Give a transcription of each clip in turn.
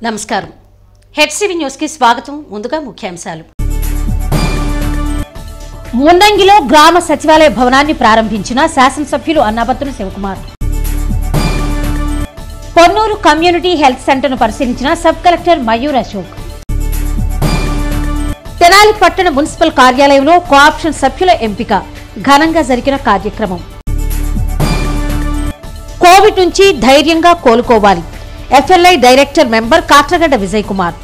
నమస్కారం HCV news కి స్వాగతం ముందుగా ముఖ్యాంశాలు మున్నంగిలో గ్రామ సచివాలయ భవనాన్ని ప్రారంభించిన శాసనసభ్యులు అన్నాబత్తుల శివకుమార్ పొన్నూరు కమ్యూనిటీ హెల్త్ సెంటర్ను పరిశీలించిన సబ్ కలెక్టర్ మయూర్ అశోక్ తెనాలి పట్టణ మున్సిపల్ కార్యాలయంలో కోఆప్షన్ సభ్యుల ఎంపిక ఘనంగా జరిగిన కార్యక్రమం కోవిడ్ నుంచి ధైర్యంగా కోలుకోవాలి FLI director member Katragadda Vijay Kumar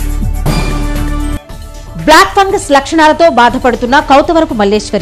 black fungus లక్షణాలతో బాధపడుతున్న కౌతవరపు మల్లేశ్వరి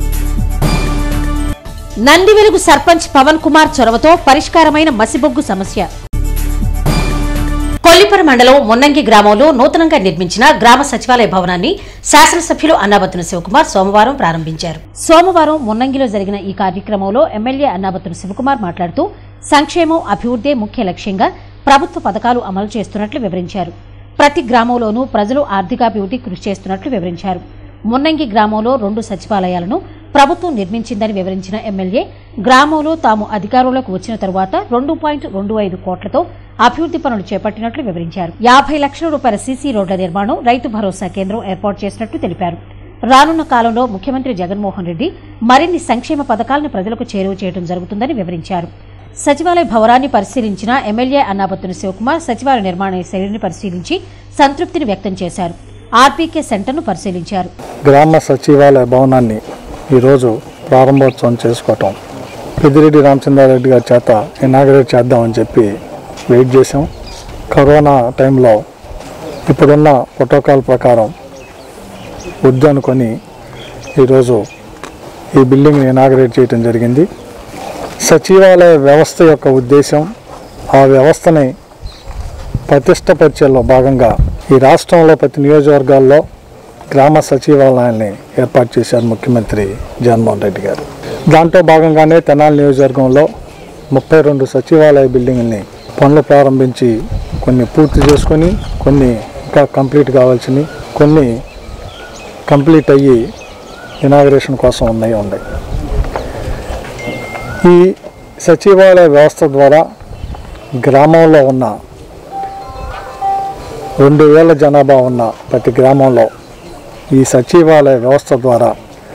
నంది వెలుగు సర్పంచ్ పవన్ కుమార్ చొరవతో పరిష్కారమైన మసిబొగ్గు సమస్య కొల్లిపర మండలం మున్నంగి గ్రామంలో నూతనంగా నిర్మించిన గ్రామ సచివాలయ భవనాన్ని శాసనసభ్యులు అన్నాబత్తున శివకుమార్ సోమవారం ప్రారంభించారు సోమవారం మున్నంగిలో జరిగిన ఈ కార్యక్రమంలో ఎమ్మెల్యే అన్నాబత్తున శివకుమార్ మాట్లాడుతూ సంక్షేమం అభివృద్ధే ముఖ్య లక్ష్యంగా ప్రభుత్వ పథకాలు అమలు చేస్తున్నట్లు వివరించారు ప్రతి గ్రామంలోనూ ప్రజలు ఆర్థికాభివృద్ధి కృషి చేస్తున్నట్లు వివరించారు మున్నంగి గ్రామంలో రెండు సచివాలయాలను ప్రభుత్వం నిర్మించిందని వివరించిన ఎమ్మెల్యే గ్రామంలో తాము అధికారంలోకి వచ్చిన తరువాత రెండు పాయింట్ రెండు ఐదు కోట్లతో అభివృద్ధి పనులు చేపట్టినట్లు వివరించారు యాభై లక్షల రూపాయల సీసీ రోడ్ల నిర్మాణం రైతు భరోసా కేంద్రం ఏర్పాటు చేసినట్లు తెలిపారు రానున్న కాలంలో ముఖ్యమంత్రి జగన్మోహన్ రెడ్డి మరిన్ని సంక్షేమ పథకాలను ప్రజలకు చేరువ చేయడం జరుగుతుందని వివరించారు సచివాలయ భవనాన్ని పరిశీలించిన ఎమ్మెల్యే అన్నాబత్తుని శివకుమార్ సచివాలయ నిర్మాణ శైలిని పరిశీలించి సంతృప్తిని వ్యక్తం చేశారు ఆర్పీకే సెంటర్ను పరిశీలించారు గ్రామ సచివాలయ భవనాన్ని ఈరోజు ప్రారంభోత్సవం చేసుకోవటం పెద్దిరెడ్డి రామచంద్రారెడ్డి గారి చేత ఇనాగరేట్ చేద్దామని చెప్పి వెయిట్ చేసాం కరోనా టైంలో ఇప్పుడున్న ప్రోటోకాల్ ప్రకారం వద్దు అనుకొని ఈరోజు ఈ బిల్డింగ్ని ఇనాగరేట్ చేయడం జరిగింది సచివాలయ వ్యవస్థ యొక్క ఉద్దేశం ఆ వ్యవస్థని ప్రతిష్టపరిచేలో భాగంగా ఈ రాష్ట్రంలో ప్రతి నియోజకవర్గాల్లో గ్రామ సచివాలయాల్ని ఏర్పాటు చేశారు ముఖ్యమంత్రి జగన్మోహన్ రెడ్డి గారు దాంట్లో భాగంగానే తెనాలి నియోజకవర్గంలో ముప్పై రెండు సచివాలయ బిల్డింగుల్ని పనులు ప్రారంభించి కొన్ని పూర్తి చేసుకొని కొన్ని ఇంకా కంప్లీట్ కావాల్సినవి కొన్ని కంప్లీట్ అయ్యి ఇనాగరేషన్ కోసం ఉన్నాయి ఉన్నాయి ఈ సచివాలయ వ్యవస్థ ద్వారా గ్రామంలో ఉన్న రెండు వేల జనాభా ఉన్న ప్రతి గ్రామంలో ఈ సచివాలయ వ్యవస్థ ద్వారా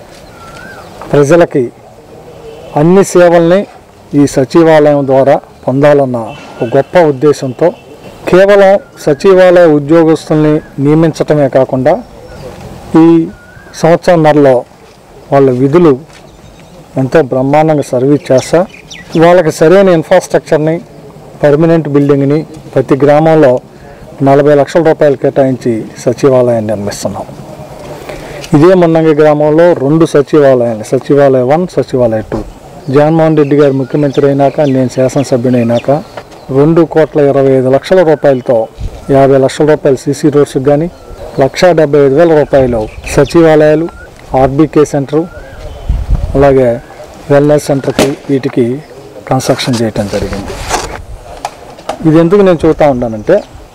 ప్రజలకి అన్ని సేవల్ని ఈ సచివాలయం ద్వారా పొందాలన్న ఒక గొప్ప ఉద్దేశంతో కేవలం సచివాలయ ఉద్యోగస్తుల్ని నియమించటమే కాకుండా ఈ సంవత్సరంన్నరలో వాళ్ళ విధులు ఎంతో బ్రహ్మాండంగా సర్వీస్ చేస్తా వాళ్ళకి సరైన ఇన్ఫ్రాస్ట్రక్చర్ని పర్మనెంట్ బిల్డింగ్ని ప్రతి గ్రామంలో నలభై లక్షల రూపాయలు కేటాయించి సచివాలయాన్ని నిర్మిస్తున్నాం ఇదే మున్నంగి గ్రామంలో రెండు సచివాలయాలు సచివాలయ వన్ సచివాలయ టూ జగన్మోహన్ రెడ్డి గారు ముఖ్యమంత్రి అయినాక నేను శాసనసభ్యుని అయినాక రెండు కోట్ల ఇరవై ఐదు లక్షల రూపాయలతో యాభై లక్షల రూపాయలు సీసీ రోడ్స్కి కానీ లక్షా డెబ్బై ఐదు వేల రూపాయలు సచివాలయాలు ఆర్బీకే సెంటరు అలాగే వెల్నెస్ సెంటర్కి వీటికి కన్స్ట్రక్షన్ చేయటం జరిగింది ఇది ఎందుకు నేను చూస్తూ ఉన్నానంటే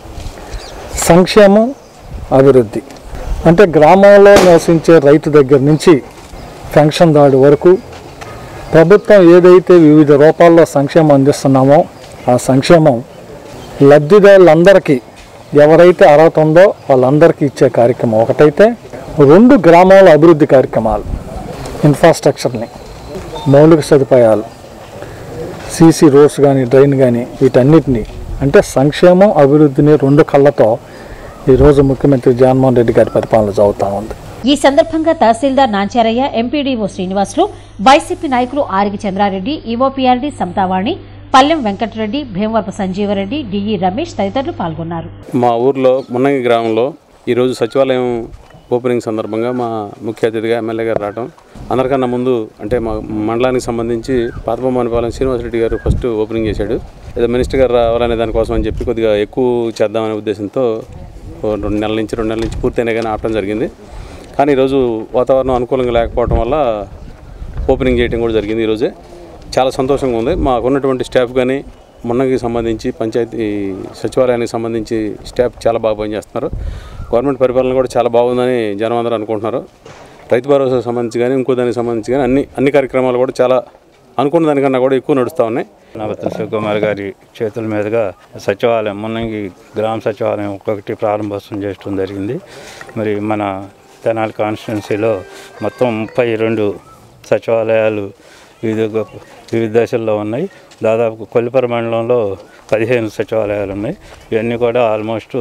సంక్షేమం అభివృద్ధి అంటే గ్రామంలో నివసించే రైతు దగ్గర నుంచి పెన్షన్దారు వరకు ప్రభుత్వం ఏదైతే వివిధ రూపాల్లో సంక్షేమం అందిస్తున్నామో ఆ సంక్షేమం లబ్ధిదారులందరికీ ఎవరైతే అర్హత ఉందో వాళ్ళందరికీ ఇచ్చే కార్యక్రమం ఒకటైతే రెండు గ్రామాల అభివృద్ధి కార్యక్రమాలు ఇన్ఫ్రాస్ట్రక్చర్ని మౌలిక సదుపాయాలు సీసీ రోడ్స్ కానీ డ్రైన్ కానీ వీటన్నిటిని అంటే సంక్షేమం అభివృద్ధిని రెండు కళ్ళతో ఈరోజు ముఖ్యమంత్రి జగన్మోహన్ రెడ్డి గారి పరిపాలన జరుగుతూ ఉంది ఈ సందర్భంగా తహసీల్దార్ నాంచారయ్య ఎంపీడీఓ శ్రీనివాసులు వైసీపీ నాయకులు ఆరిగి చంద్రారెడ్డి ఈవోపీఆర్డీ సమతావాణి పల్లెం వెంకటరెడ్డి భీమవరపు సంజీవరెడ్డి డిఈ రమేష్ తదితరులు పాల్గొన్నారు మా ఊర్లో మున్నంగి గ్రామంలో ఈరోజు సచివాలయం ఓపెనింగ్ సందర్భంగా మా ముఖ్య అతిథిగా ఎమ్మెల్యే గారు రావడం అందరికన్నా ముందు అంటే మా మండలానికి సంబంధించి పాతబొమ్మనిపాలెం శ్రీనివాసరెడ్డి గారు ఫస్ట్ ఓపెనింగ్ చేశాడు ఏదో మినిస్టర్ గారు రావాలనే దానికోసం అని చెప్పి కొద్దిగా ఎక్కువ చేద్దామనే ఉద్దేశంతో ఓ రెండు నెలల నుంచి రెండు నెలల నుంచి పూర్తయినా కానీ ఆపడం జరిగింది కానీ ఈరోజు వాతావరణం అనుకూలంగా లేకపోవడం వల్ల ఓపెనింగ్ చేయడం కూడా జరిగింది ఈరోజే చాలా సంతోషంగా ఉంది మాకు ఉన్నటువంటి స్టాఫ్ కానీ మొన్నకి సంబంధించి పంచాయతీ సచివాలయానికి సంబంధించి స్టాఫ్ చాలా బాగా పనిచేస్తున్నారు గవర్నమెంట్ పరిపాలన కూడా చాలా బాగుందని జనం అందరూ అనుకుంటున్నారు రైతు భరోసాకు సంబంధించి కానీ ఇంకో దానికి సంబంధించి కానీ అన్ని అన్ని కార్యక్రమాలు కూడా చాలా అనుకున్న దానికన్నా కూడా ఎక్కువ నడుస్తూ ఉన్నాయి నవత శివకుమార్ గారి చేతుల మీదుగా సచివాలయం మున్నంగి గ్రామ సచివాలయం ఒక్కొక్కటి ప్రారంభోత్సవం చేయడం జరిగింది మరి మన తెనాలి కాన్స్టిట్యున్సీలో మొత్తం ముప్పై రెండు సచివాలయాలు వివిధ వివిధ దశల్లో ఉన్నాయి దాదాపు కొల్లిపర మండలంలో పదిహేను సచివాలయాలు ఉన్నాయి ఇవన్నీ కూడా ఆల్మోస్ట్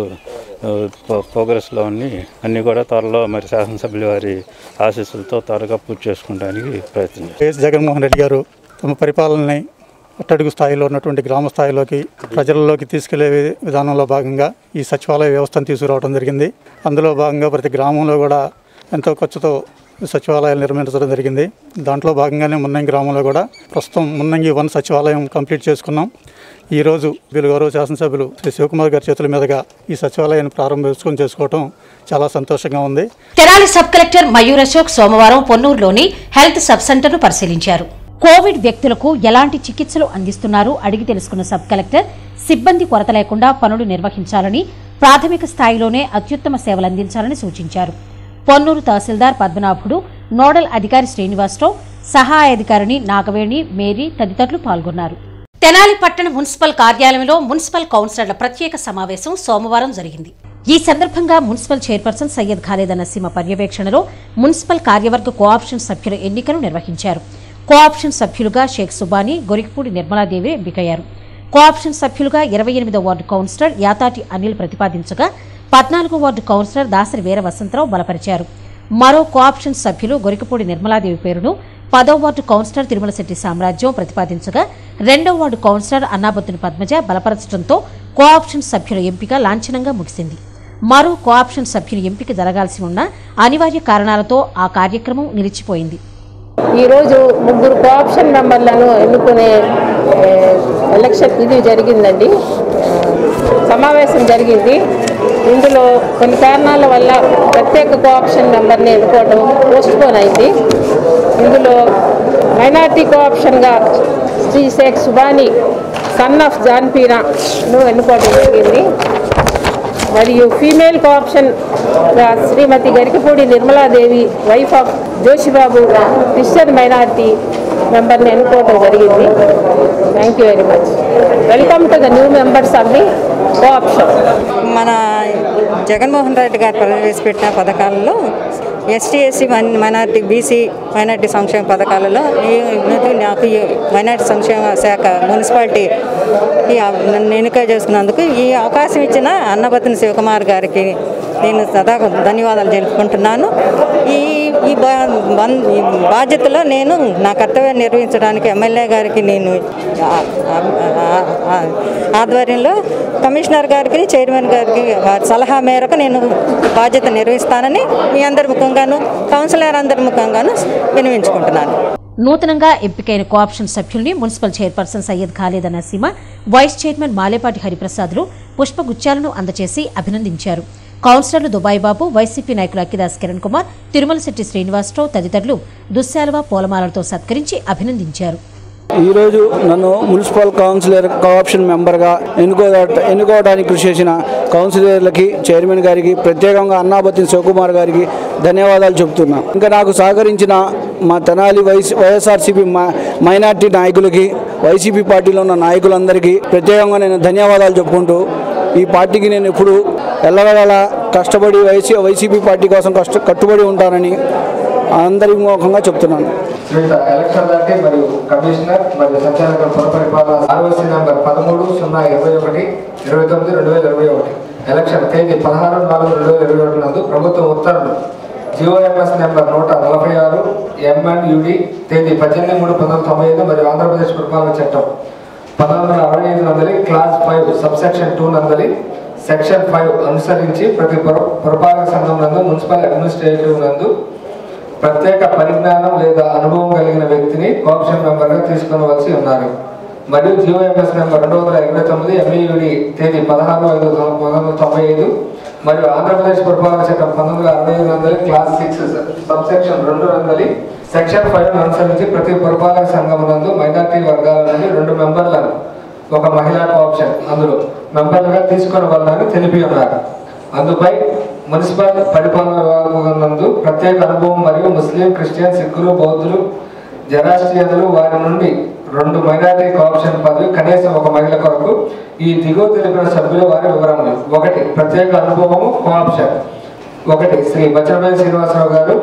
ప్రోగ్రెస్లో ఉన్నాయి అన్నీ కూడా త్వరలో మరి శాసనసభ్యుల వారి ఆశీస్సులతో త్వరగా పూర్తి చేసుకోవడానికి ప్రయత్నం చేస్తాం. వైఎస్ జగన్మోహన్ రెడ్డి గారు తమ పరిపాలనని అట్టడుగు స్థాయిలో ఉన్నటువంటి గ్రామ స్థాయిలోకి ప్రజలలోకి తీసుకెళ్లే వి- విధానంలో భాగంగా ఈ సచివాలయ వ్యవస్థను తీసుకురావడం జరిగింది అందులో భాగంగా ప్రతి గ్రామంలో కూడా ఎంతో ఖర్చుతో సచివాలయాలు నిర్మించడం జరిగింది దాంట్లో భాగంగానే మున్నంగి గ్రామంలో కూడా ప్రస్తుతం మున్నంగి వన్ సచివాలయం కంప్లీట్ చేసుకున్నాం ఈరోజు వీళ్ళు గౌరవ శాసనసభ్యులు శ్రీ శివకుమార్ గారి చేతుల మీదుగా ఈ సచివాలయాన్ని ప్రారంభించుకొని చేసుకోవడం చాలా సంతోషంగా ఉంది తెనాలి సబ్ కలెక్టర్ మయూర్ అశోక్ సోమవారం పొన్నూరులోని హెల్త్ సబ్ సెంటర్ను పరిశీలించారు కోవిడ్ వ్యక్తులకు ఎలాంటి చికిత్సలు అందిస్తున్నారు అడిగి తెలుసుకున్న సబ్ కలెక్టర్ సిబ్బంది కొరత లేకుండా పనులు నిర్వహించాలని ప్రాథమిక స్థాయిలోనే అత్యుత్తమ సేవలు అందించాలని సూచించారు పొన్నూరు తహసీల్దార్ పద్మనాభుడు నోడల్ అధికారి శ్రీనివాసరావు సహాయాధికారిని నాగవేణి మేరీ తదితరులు పాల్గొన్నారు తెనాలి పట్టణ మున్సిపల్ కార్యాలయంలో మున్సిపల్ కౌన్సిలర్ల ప్రత్యేక సమావేశం సోమవారం జరిగింది ఈ సందర్భంగా మున్సిపల్ చైర్పర్సన్ సయ్యద్ ఖాలేద్ నసీమ పర్యవేక్షణలో మున్సిపల్ కార్యవర్గ కోఆప్షన్ సభ్యుల ఎన్నికను నిర్వహించారు కోఆప్షన్ సభ్యులుగా షేక్ సుబానీ గొరికిపూడి నిర్మలాదేవి ఎంపికయ్యారు కోఆప్షన్ సభ్యులుగా ఇరవై ఎనిమిదో వార్డు కౌన్సిలర్ యాతాటి అనిల్ ప్రతిపాదించగా పద్నాలుగో వార్డు కౌన్సిలర్ దాసరి వీర వసంతరావు బలపరిచారు మరో కోఆప్షన్ సభ్యులు గొరికపూడి నిర్మలాదేవి పేరును పదో వార్డు కౌన్సిలర్ తిరుమలశెట్టి సామ్రాజ్యం ప్రతిపాదించగా రెండో వార్డు కౌన్సిలర్ అన్నాబత్తుని పద్మజ బలపరచడంతో కోఆప్షన్ సభ్యుల ఎంపిక లాంఛనంగా ముగిసింది మరో కోఆప్షన్ సభ్యుని ఎంపిక జరగాల్సి ఉన్న అనివార్య కారణాలతో ఆ కార్యక్రమం నిలిచిపోయింది ఈరోజు ముగ్గురు కోఆప్షన్ మెంబర్లను ఎన్నుకునే ఏ, ఎలక్షన్ ఇది జరిగిందండి ఆ, సమావేశం జరిగింది ఇందులో కొన్ని కారణాల వల్ల ప్రత్యేక కోఆప్షన్ మెంబర్ని ఎన్నుకోవడం పోస్ట్ పోన్ అయింది ఇందులో మైనార్టీ కోఆప్షన్గా శ్రీ షేక్ సుబానీ సన్ ఆఫ్ జాన్పీరాను ఎన్నుకోవడం జరిగింది మరియు ఫీమేల్ కోఆప్షన్ గా Shrimati Garikapudi Nirmaladevi wife of Joshibabu Christian minority మెంబర్ని ఎన్నుకోవడం జరిగింది thank you very much welcome to the new members of the co-option మన జగన్మోహన్ రెడ్డి గారు ప్రవేశపెట్టిన పథకాలలో ST SC minority BC minority సంక్షేమ పథకాలలో ఈ ఈ- నాకు ఈ మైనార్టీ సంక్షేమ శాఖ మున్సిపాలిటీ ఈ అవ- నన్ను ఎన్నిక చేసుకున్నందుకు ఈ అవకాశం ఇచ్చిన అన్నపతిని శివకుమార్ గారికి నేను సదా ధన్యవాదాలు తెలుపుకుంటున్నాను ఈ ఈ బా- బం- ఈ బాధ్యతలో నేను నా కర్తవ్యాన్ని నిర్వహించడానికి ఎమ్మెల్యే గారికి నేను ఆ- ఆ- ఆ- ఆధ్వర్యంలో కమిషనర్ గారికి చైర్మన్ గారికి వారి సలహా మేరకు నేను బాధ్యత నిర్వహిస్తానని మీ అందరి ముఖంగాను కౌన్సిలర్ అందరి ముఖంగాను వినిపించుకుంటున్నాను నూతనంగా ఎంపికైన కోఆప్షన్ సభ్యుల్ని municipal chairperson Syed Khalid Naseema vice chairman Malepati హరిప్రసాద్లు పుష్పగుచ్చాలను అందజేసి అభినందించారు కౌన్సిలర్లు దుబాయ్ బాబు వైసీపీ నాయకులు అక్కిదాస్ కిరణ్ కుమార్ తిరుమలశెట్టి శ్రీనివాసరావు తదితరులు దుశ్శాలువ పూలమాలలతో సత్కరించి అభినందించారు ఈరోజు నన్ను మున్సిపల్ కౌన్సిలర్ కోఆప్షన్ మెంబర్గా ఎన్నుకో ఎన్నుకోవడానికి కృషి చేసిన కౌన్సిలర్లకి చైర్మన్ గారికి ప్రత్యేకంగా అన్నాబత్తిన శివకుమార్ గారికి ధన్యవాదాలు చెబుతున్నా ఇంకా నాకు సహకరించిన మా తెనాలి వైస్ వైఎస్ఆర్సీపీ మైనార్టీ నాయకులకి వైసీపీ పార్టీలో ఉన్న నాయకులందరికీ ప్రత్యేకంగా నేను ధన్యవాదాలు చెప్పుకుంటూ ఈ పార్టీకి నేను ఎప్పుడు ఎల్లవేళ కష్టపడి వైసీ వైసీపీ పార్టీ కోసం కష్ట కట్టుబడి ఉంటానని అందరి ముఖంగా చెప్తున్నాను వివిధ ఎలక్షన్లకి మరియు కమిషనర్ మరియు సంచాలకుల పురపరిపాలన ఆర్ఓసీ నంబర్ పదమూడు సున్నా ఇరవై ఒకటి ఇరవై తొమ్మిది రెండు వేల ఇరవై ఒకటి ఎలక్షన్ తేదీ పదహారు నాలుగు రెండు వేల ఇరవై ఒకటి నందు ప్రభుత్వ ఉత్తర్వులు జిఓఎంఎస్ నెంబర్ నూట నలభై ఆరు ఎంఎన్యుడి తేదీ పద్దెనిమిది మూడు పంతొమ్మిది వందల తొంభై ఐదు మరియు ఆంధ్రప్రదేశ్ పురపాలన చట్టం పంతొమ్మిది వందల అరవై ఐదు నందలి క్లాస్ ఫైవ్ సబ్సెక్షన్ టూ నందలి సెక్షన్ ఫైవ్ అనుసరించి ప్రతి పుర పురపాలక సంఘం నందు మున్సిపల్ అడ్మినిస్ట్రేటివ్ నందు ప్రత్యేక పరిజ్ఞానం లేదా అనుభవం కలిగిన వ్యక్తిని కోఆప్షన్ మెంబర్గా తీసుకొనవలసి ఉన్నారు మరియు జిఓఎంఎస్ నెంబర్ రెండు వందల ఇరవై తొమ్మిది ఎంఈయుడి తేదీ పదహారు ఐదు పంతొమ్మిది వందల తొంభై ఐదు మరియు ఆంధ్రప్రదేశ్ పురపాలక చట్టం పంతొమ్మిది వందల అరవై ఐదు వందల క్లాస్ సిక్స్ సబ్సెక్షన్ రెండు వందలి సెక్షన్ ఫైవ్ అనుసరించి ప్రతి పురపాలక సంఘం నందు మైనార్టీ వర్గాల నుండి రెండు మెంబర్లను ఒక మహిళా కోఆప్షన్ అందులో మెంబర్లుగా తీసుకొని వాళ్ళని తెలిపి ఉన్నారు అందుపై మున్సిపల్ పరిపాలన విభాగం నందు ప్రత్యేక అనుభవం మరియు ముస్లిం క్రిస్టియన్ సిక్కులు బౌద్ధులు జరాస్ట్రియన్లు వారి నుండి రెండు మైనారిటీ కోఆప్షన్ పదవి కనీసం ఒక మహిళ కొరకు ఈ దిగువ తెలిపిన సభ్యుల వారి వివరములు ఒకటి ప్రత్యేక అనుభవము కోఆప్షన్ ఒకటి శ్రీ బచ్చనపల్లి శ్రీనివాసరావు గారు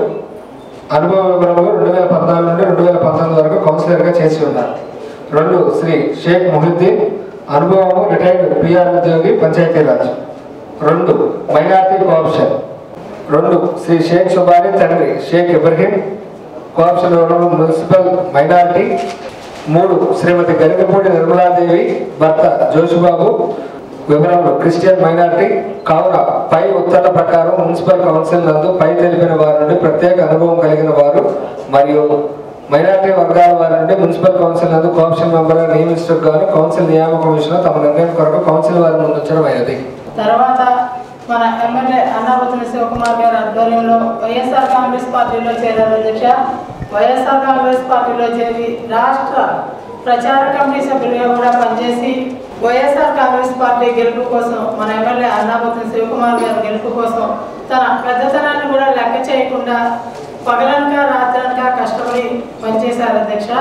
అనుభవ వివరములు రెండు వేల పద్నాలుగు నుండి రెండు వేల పంతొమ్మిది వరకు కౌన్సిలర్గా చేసి ఉన్నారు రెండు శ్రీ షేక్ ముహిద్దీన్ అనుభవము రిటైర్డ్ పిఆర్ ఉద్యోగి పంచాయతీరాజ్ రెండు మైనార్టీ కోఆప్షన్ రెండు శ్రీ షేక్ సుబాని తండ్రి షేక్ ఇబ్రహీం కోఆప్షన్ వివరములు మున్సిపల్ మైనార్టీ మూడు శ్రీమతి గరికపూడి నిర్మలాదేవి భర్త జోషుబాబు వివరాలు క్రిస్టియన్ మైనార్టీ కావున పై ఉత్తర్వుల ప్రకారం మున్సిపల్ కౌన్సిల్ నందు పై తెలిపిన వారి నుండి ప్రత్యేక అనుభవం కలిగిన వారు మరియు మైనార్టీ వర్గాల వారి నుండి మున్సిపల్ కౌన్సిల్ నందు కోఆప్షన్ మెంబర్గా నియమించడం గాను కౌన్సిల్ నియామక కమిషన్ తమ నిర్ణయం కొరకు కౌన్సిల్ వారి ముందుంచడమైనది తర్వాత మన ఎమ్మెల్యే అన్నాపతిని శివకుమార్ గారి ఆధ్వర్యంలో వైఎస్ఆర్ కాంగ్రెస్ పార్టీలో చేరారు అధ్యక్ష వైఎస్ఆర్ కాంగ్రెస్ పార్టీలో చేరి రాష్ట్ర ప్రచార కమిటీ సభ్యులుగా కూడా పనిచేసి వైఎస్ఆర్ కాంగ్రెస్ పార్టీ గెలుపు కోసం మన ఎమ్మెల్యే అన్నాపతిని శివకుమార్ గారి గెలుపు కోసం తన పెద్దతనాన్ని కూడా లెక్క చేయకుండా పగలనక రాత్రనక కష్టపడి పనిచేశారు అధ్యక్ష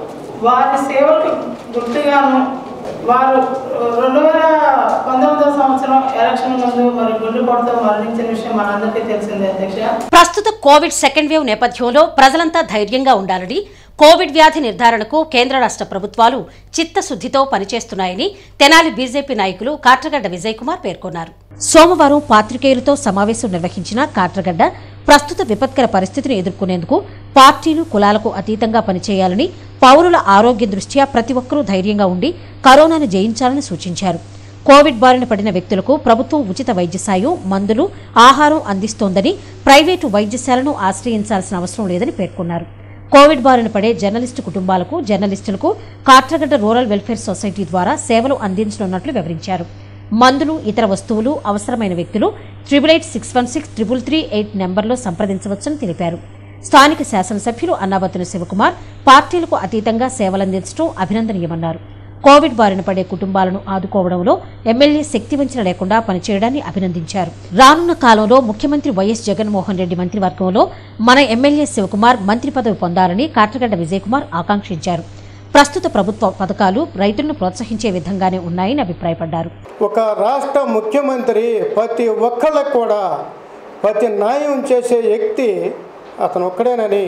వారి సేవలకు గుర్తుగాను వారు రెండు వేల పంతొమ్మిదవ సంవత్సరం ఎలక్షన్ ముందు మరి గుండెపోటుతో మరణించిన విషయం మనందరికీ తెలిసిందే అధ్యక్ష ప్రస్తుత కోవిడ్ సెకండ్ వేవ్ నేపథ్యంలో ప్రజలంతా ధైర్యంగా ఉండాలని కోవిడ్ వ్యాధి నిర్ధారణకు కేంద్ర రాష్ట్ర ప్రభుత్వాలు చిత్తశుద్దితో పనిచేస్తున్నాయని తెనాలి బీజేపీ నాయకులు కాట్రగడ్డ విజయ్ కుమార్ పేర్కొన్నారు సోమవారం పాత్రికేయులతో సమావేశం నిర్వహించిన కాట్రగడ్డ ప్రస్తుత విపత్కర పరిస్థితిని ఎదుర్కొనేందుకు పార్టీలు కులాలకు అతీతంగా పనిచేయాలని పౌరుల ఆరోగ్య దృష్ట్యా ప్రతి ఒక్కరూ ధైర్యంగా ఉండి కరోనాను జయించాలని సూచించారు కోవిడ్ బారిన పడిన వ్యక్తులకు ప్రభుత్వం ఉచిత వైద్య సాయం మందులు ఆహారం అందిస్తోందని ప్రైవేటు వైద్యశాలను ఆశ్రయించాల్సిన అవసరం లేదని పేర్కొన్నారు కోవిడ్ బారిన పడే జర్నలిస్టు కుటుంబాలకు జర్నలిస్టులకు కాట్రగడ్డ రూరల్ వెల్ఫేర్ సొసైటీ ద్వారా సేవలు అందించనున్నట్లు వివరించారు మందులు ఇతర వస్తువులు అవసరమైన వ్యక్తులు triple eight six one six triple three eight నెంబర్లో సంప్రదించవచ్చని తెలిపారు స్థానిక శాసనసభ్యులు అన్నాబత్తుల శివకుమార్ పార్టీలకు అతీతంగా సేవలందించడం అభినందనీయమన్నారు కోవిడ్ బారిన పడే కుటుంబాలను ఆదుకోవడంలో ఎమ్మెల్యే శక్తివంచన లేకుండా పనిచేయడాన్ని అభినందించారు రానున్న కాలంలో ముఖ్యమంత్రి వైఎస్ జగన్మోహన్ రెడ్డి మంత్రివర్గంలో మన ఎమ్మెల్యే శివకుమార్ మంత్రి పదవి పొందాలని కాట్రగడ్డ విజయకుమార్ ఆకాంక్షించారు ప్రస్తుత ప్రభుత్వ పథకాలు రైతులను ప్రోత్సహించే విధంగానే ఉన్నాయని అభిప్రాయపడ్డారు ఒక రాష్ట్ర ముఖ్యమంత్రి ప్రతి ఒక్కళ్ళకు కూడా ప్రతి న్యాయం చేసే వ్యక్తి అతను ఒక్కడేనని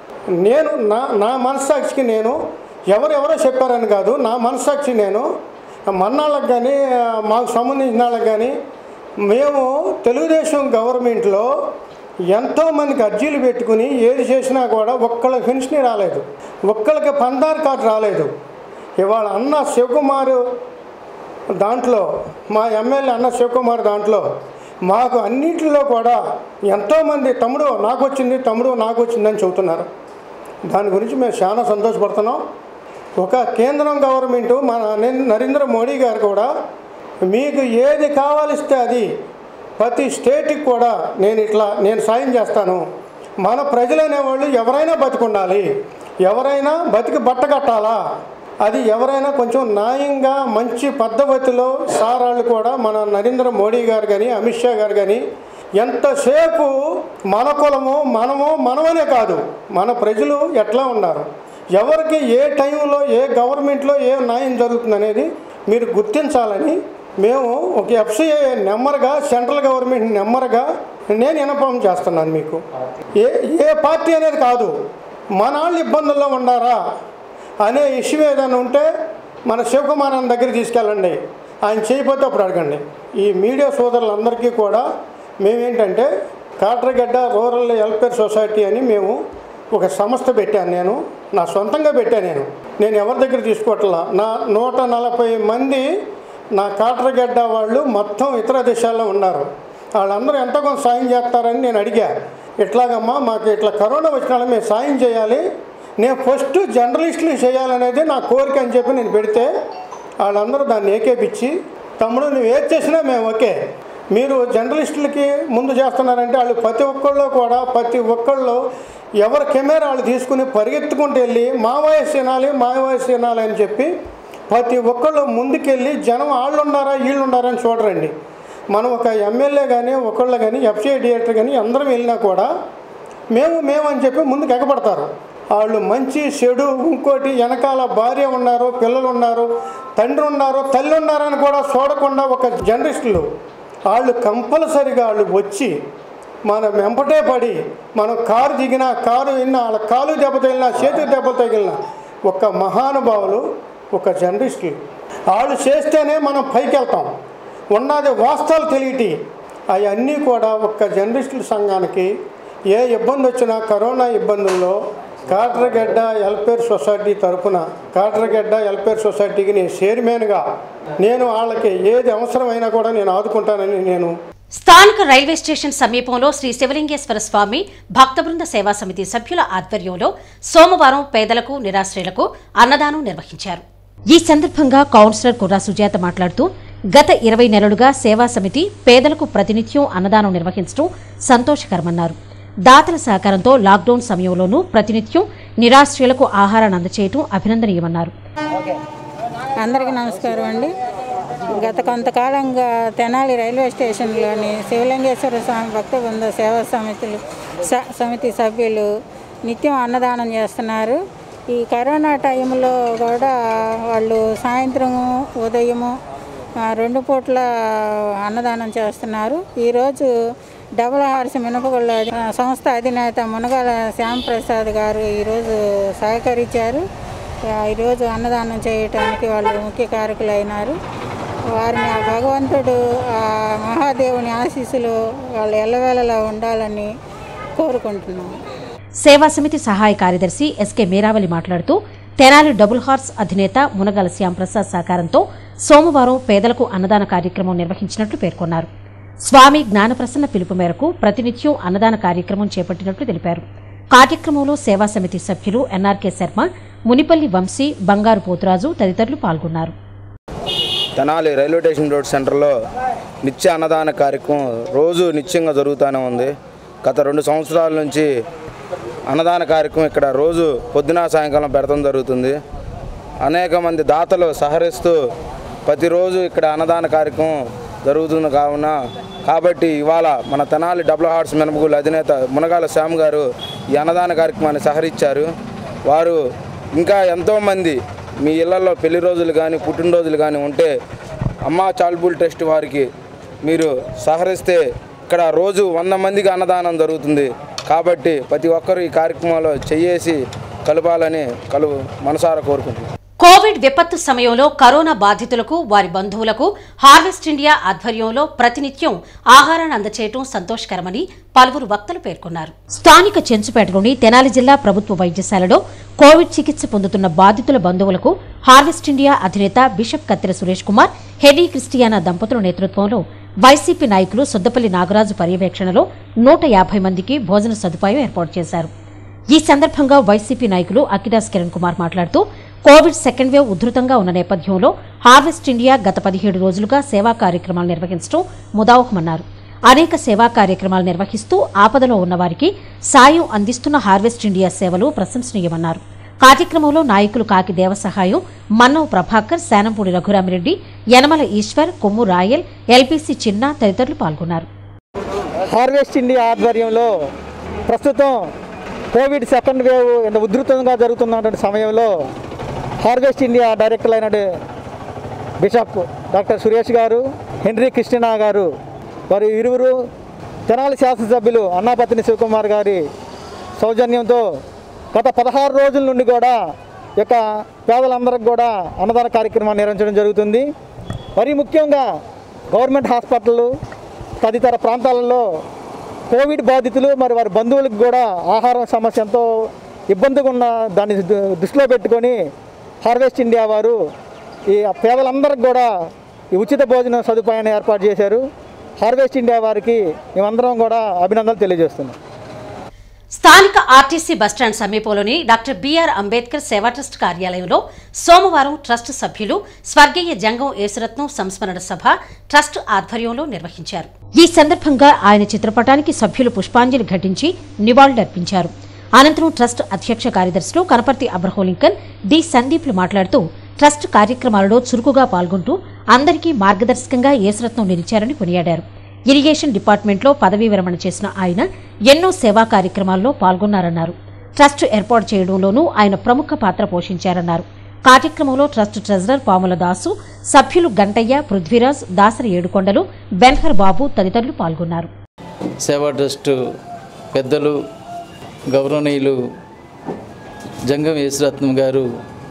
నేను నా నా మనస్సాక్షికి నేను ఎవరెవరో చెప్పారని కాదు నా మనస్సాక్షి నేను మన్నాళ్ళకి కానీ మాకు సంబంధించిన వాళ్ళకి కానీ మేము తెలుగుదేశం గవర్నమెంట్లో ఎంతోమందికి అర్జీలు పెట్టుకుని ఏది చేసినా కూడా ఒక్కళ్ళకి పెన్షన్ రాలేదు ఒక్కళ్ళకి పందార్ కార్డు రాలేదు ఇవాళ అన్న శివకుమారు దాంట్లో మా ఎమ్మెల్యే అన్న శివకుమార్ దాంట్లో మాకు అన్నింటిలో కూడా ఎంతోమంది తమ్ముడు నాకు వచ్చింది తమ్ముడు నాకు వచ్చిందని చెబుతున్నారు దాని గురించి మేము చాలా సంతోషపడుతున్నాం ఒక కేంద్రం గవర్నమెంట్ మన నరేంద్ర- నరేంద్ర మోడీ గారు కూడా మీకు ఏది కావాలిస్తే అది ప్రతి స్టేట్కి కూడా నేను ఇట్లా నేను సాయం చేస్తాను మన ప్రజలు అనేవాళ్ళు ఎవరైనా బతికుండాలి ఎవరైనా బతికి బట్ట కట్టాలా అది ఎవరైనా కొంచెం న్యాయంగా మంచి పద్ధతిలో సారాళ్ళు కూడా మన నరేంద్ర మోడీ గారు కానీ అమిత్ షా గారు కానీ ఎంతసేపు మన కులము మనము మనమనే కాదు మన ప్రజలు ఎట్లా ఉన్నారు ఎవరికి ఏ టైంలో ఏ గవర్నమెంట్లో ఏ న్యాయం జరుగుతుంది అనేది మీరు గుర్తించాలని మేము ఒక ఎఫ్సిఐ నెంబర్గా సెంట్రల్ గవర్నమెంట్ నెంబర్గా నేను ఇన్ఫార్మ్ చేస్తున్నాను మీకు ఏ ఏ పార్టీ అనేది కాదు మన వాళ్ళు ఇబ్బందుల్లో ఉన్నారా అనే ఇష్యూ ఏదైనా ఉంటే మన శివకుమార్ అన్న దగ్గర తీసుకెళ్ళండి ఆయన చేయకపోతే అప్పుడు అడగండి ఈ మీడియా సోదరులందరికీ కూడా మేమేంటంటే కాట్రగడ్డ రూరల్ వెల్ఫేర్ సొసైటీ అని మేము ఒక సంస్థ పెట్టాను నేను నా సొంతంగా పెట్టాను నేను నేను ఎవరి దగ్గర తీసుకోవట్లా నా నూట నలభై మంది నా కాట్రగడ్డ వాళ్ళు మొత్తం ఇతర దేశాల్లో ఉన్నారు వాళ్ళందరూ ఎంతో కొంత సాయం చేస్తారని నేను అడిగా ఇట్లాగమ్మా మాకు ఇట్లా కరోనా వచ్చిన వాళ్ళకి మేము సాయం చేయాలి నేను ఫస్ట్ జర్నలిస్టులు చేయాలనేది నా కోరిక అని చెప్పి నేను పెడితే వాళ్ళందరూ దాన్ని ఏకేపించి తమ్ముడు నువ్వు ఏది చేసినా మేము ఓకే మీరు జర్నలిస్టులకి ముందు చేస్తున్నారంటే వాళ్ళు ప్రతి ఒక్కళ్ళు కూడా ప్రతి ఒక్కళ్ళు ఎవరి కెమెరా వాళ్ళు తీసుకుని పరిగెత్తుకుంటూ వెళ్ళి మా వయస్సు వినాలి మా వయస్సు వినాలి అని చెప్పి ప్రతి ఒక్కళ్ళు ముందుకెళ్ళి జనం వాళ్ళు ఉన్నారా వీళ్ళు ఉన్నారా అని చూడరండి మనం ఒక ఎమ్మెల్యే కానీ ఒకళ్ళు కానీ ఎఫ్సిఐ డైరెక్టర్ కానీ అందరం వెళ్ళినా కూడా మేము మేము అని చెప్పి ముందుకు ఎగబడతారు వాళ్ళు మంచి చెడు ఇంకోటి వెనకాల భార్య ఉన్నారు పిల్లలు ఉన్నారు తండ్రి ఉన్నారు తల్లి ఉన్నారని కూడా చూడకుండా ఒక జర్నలిస్టులు వాళ్ళు కంపల్సరిగా వాళ్ళు వచ్చి మనం వెంపటే పడి మనం కారు దిగినా కారు విన్నా వాళ్ళ కాలు దెబ్బ తగిలినా చేతికి దెబ్బ తగిలినా ఒక మహానుభావులు ఒక జర్నలిస్టులు వాళ్ళు చేస్తేనే మనం పైకి వెళ్తాం ఉన్నది వాస్తవాలు తెలియటి అవన్నీ కూడా ఒక్క జర్నలిస్టుల సంఘానికి ఏ ఇబ్బంది వచ్చినా కరోనా ఇబ్బందుల్లో కాట్రగడ్డ వెల్ఫేర్ సొసైటీ తరపున కాట్రగడ్డ వెల్ఫేర్ సొసైటీకి నేను చైర్మన్గా నేను వాళ్ళకి ఏది అవసరమైనా కూడా నేను ఆదుకుంటానని నేను స్థానిక రైల్వే స్టేషన్ సమీపంలో శ్రీ శివలింగేశ్వర స్వామి భక్త బృంద సేవా సమితి సభ్యుల ఆధ్వర్యంలో సోమవారం పేదలకు నిరాశ్రయులకు అన్నదానం నిర్వహించారు ఈ సందర్భంగా కౌన్సిలర్ కుర్రా సుజాత మాట్లాడుతూ గత ఇరవై నెలలుగా సేవా సమితి పేదలకు ప్రతినిత్యం అన్నదానం నిర్వహించడం సంతోషకరమన్నారు దాతల సహకారంతో లాక్డౌన్ సమయంలోనూ ప్రతినిత్యం నిరాశ్రయులకు ఆహారాన్ని అందచేయటం అభినందనీయమన్నారు అందరికీ నమస్కారం అండి గత కొంతకాలంగా తెనాలి రైల్వే స్టేషన్లోని శివలింగేశ్వర స్వామి భక్త బృంద సేవా సమితులు స- సమితి సభ్యులు నిత్యం అన్నదానం చేస్తున్నారు ఈ కరోనా టైంలో కూడా వాళ్ళు సాయంత్రము ఉదయము ఆ, రెండు పూట్ల అన్నదానం చేస్తున్నారు ఈరోజు డబుల్ హార్స్ మినపగుళ్ళ అధి- ఆ, సంస్థ అధినేత మునగాల శ్యాంప్రసాద్ గారు ఈరోజు సహకరించారు ఆ, ఈరోజు అన్నదానం చేయటానికి వాళ్ళు ముఖ్య కారకులు అయినారు వారిని ఆ భగవంతుడు ఆ మహాదేవుని ఆశీస్సులు వాళ్ళు ఎల్లవేళలా ఉండాలని కోరుకుంటున్నాము సేవా సమితి సహాయ కార్యదర్శి ఎస్కే మీరావలి మాట్లాడుతూ తెనాలి డబుల్ హార్స్ అధినేత మునగల శ్యాంప్రసాద్ సహకారంతో సోమవారం పేదలకు అన్నదాన కార్యక్రమం నిర్వహించినట్లు పేర్కొన్నారు స్వామి జ్ఞానప్రసన్న పిలుపు మేరకు ప్రతినిత్యం అన్నదాన కార్యక్రమం చేపట్టినట్లు తెలిపారు కార్యక్రమంలో సేవా సమితి సభ్యులు ఎన్ఆర్కే శర్మ మునిపల్లి వంశీ బంగారు పోతురాజు తదితరులు పాల్గొన్నారు తెనాలి రైల్వే స్టేషన్ రోడ్ సెంటర్లో నిత్య అన్నదాన కార్యక్రమం రోజు నిత్యంగా జరుగుతూనే ఉంది గత రెండు సంవత్సరాల నుంచి అన్నదాన కార్యక్రమం ఇక్కడ రోజు పొద్దున సాయంకాలం పెడతాం జరుగుతుంది అనేక మంది దాతలు సహకరిస్తూ ప్రతిరోజు ఇక్కడ అన్నదాన కార్యక్రమం జరుగుతుంది కావున కాబట్టి ఇవాళ మన తెనాలి డబుల్ హార్ట్స్ మినపగుల అధినేత మునగాల శ్యామ్ గారు ఈ అన్నదాన కార్యక్రమాన్ని సహకరించారు వారు ఇంకా ఎంతోమంది మీ ఇళ్లలో పెళ్లి రోజులు కానీ పుట్టినరోజులు కానీ ఉంటే అమ్మా చాల్బుల్ ట్రస్ట్ వారికి మీరు సహకరిస్తే ఇక్కడ రోజు వంద మందికి అన్నదానం జరుగుతుంది కాబట్టి ప్రతి ఒక్కరూ ఈ కార్యక్రమంలో చెయ్యేసి కలపాలని కలు మనసారా కోరుకుంటున్నాను కోవిడ్ విపత్తు సమయంలో కరోనా బాధితులకు వారి బంధువులకు హార్వెస్ట్ ఇండియా ఆధ్వర్యంలో ప్రతినిత్యం ఆహారాన్ని అందచేయటం సంతోషకరమని పలువురు వక్తలు పేర్కొన్నారు స్థానిక చెంచుపేటలోని తెనాలి జిల్లా ప్రభుత్వ వైద్యశాలలో కోవిడ్ చికిత్స పొందుతున్న బాధితుల బంధువులకు హార్వెస్ట్ ఇండియా అధినేత బిషప్ కత్తెర సురేష్ కుమార్ హెడీ క్రిస్టియానా దంపతుల నేతృత్వంలో వైసీపీ నాయకులు సొద్దపల్లి నాగరాజు పర్యవేక్షణలో నూట యాభై మందికి భోజన సదుపాయం ఏర్పాటు చేశారు ఈ సందర్భంగా వైసీపీ నాయకులు అకిదాస్ కిరణ్ కుమార్ మాట్లాడుతూ కోవిడ్ సెకండ్ వేవ్ ఉధృతంగా ఉన్న నేపథ్యంలో హార్వెస్ట్ ఇండియా గత పదిహేడు రోజులుగా సేవా కార్యక్రమాలు నిర్వహించడం ముదావహమన్నారు అనేక సేవా కార్యక్రమాలు నిర్వహిస్తూ ఆపదలో ఉన్నవారికి సాయం అందిస్తున్న హార్వెస్ట్ ఇండియా సేవలు ప్రశంసనీయమన్నారు కార్యక్రమంలో నాయకులు కాకి దేవసహాయం మన్నవ ప్రభాకర్ శానంపూడి రఘురామిరెడ్డి యనమల ఈశ్వర్ కొమ్ము రాయల్ ఎల్పీసీ చిన్న తదితరులు పాల్గొన్నారు హార్వెస్ట్ ఇండియా ఆధ్వర్యంలో ప్రస్తుతం కోవిడ్ సెకండ్ వేవ్ ఇంత ఉధృతంగా జరుగుతున్నటువంటి సమయంలో హార్వెస్ట్ ఇండియా డైరెక్టర్ అయిన bishop doctor Suresh garu Henry కృష్ణనా గారు వారి ఇరువురు తెనాలి శాసనసభ్యులు అన్నాపతిని శివకుమార్ గారి సౌజన్యంతో గత పదహారు రోజుల నుండి కూడా ఈ యొక్క పేదలందరికీ కూడా అన్నదాన కార్యక్రమాన్ని నిర్వహించడం జరుగుతుంది మరీ ముఖ్యంగా గవర్నమెంట్ హాస్పిటళ్ళు తదితర ప్రాంతాలలో కోవిడ్ బాధితులు మరి వారి బంధువులకు కూడా ఆహారం సమస్య ఎంతో ఇబ్బందిగా ఉన్న దాన్ని దు- దృష్టిలో పెట్టుకొని హార్వెస్ట్ ఇండియా వారు ఈ పేదలందరికీ కూడా ఈ ఉచిత భోజన సదుపాయాన్ని ఏర్పాటు చేశారు హార్వెస్ట్ ఇండియా వారికి మేమందరం కూడా అభినందనలు తెలియజేస్తున్నాం స్థానిక ఆర్టీసీ బస్టాండ్ సమీపంలోని doctor BR Ambedkar Seva trust కార్యాలయంలో సోమవారం ట్రస్ట్ సభ్యులు స్వర్గీయ జంగం యేసురత్నం సంస్మరణ సభ ట్రస్ట్ ఆధ్వర్యంలో నిర్వహించారు ఈ సందర్భంగా ఆయన చిత్రపటానికి సభ్యులు పుష్పాంజలి ఘటించి నివాళులర్పించారు అనంతరం ట్రస్ట్ అధ్యక్ష కార్యదర్శులు కనపర్తి అబ్రహోలింకన్ డి సందీప్లు మాట్లాడుతూ ట్రస్ట్ కార్యక్రమాలలో చురుకుగా పాల్గొంటూ అందరికీ మార్గదర్శకంగా యేసురత్నం నిలిచారని కొనియాడారు ఇరిగేషన్ డిపార్ట్మెంట్లో పదవీ విరమణ చేసిన ఆయన ఎన్నో సేవా కార్యక్రమాల్లో పాల్గొన్నారన్నారు ట్రస్ట్ ఏర్పాటు చేయడంలోనూ ఆయన ప్రముఖ పాత్ర పోషించారన్నారు కార్యక్రమంలో ట్రస్ట్ ట్రెజరర్ పాముల దాసు సభ్యులు గంటయ్య పృథ్వీరాజ్ దాసరి ఏడుకొండలు బెన్హర్ బాబు తదితరులు పాల్గొన్నారు సేవా ట్రస్ట్ పెద్దలు గౌరవనీయులు జంగం యేసురత్నం గారు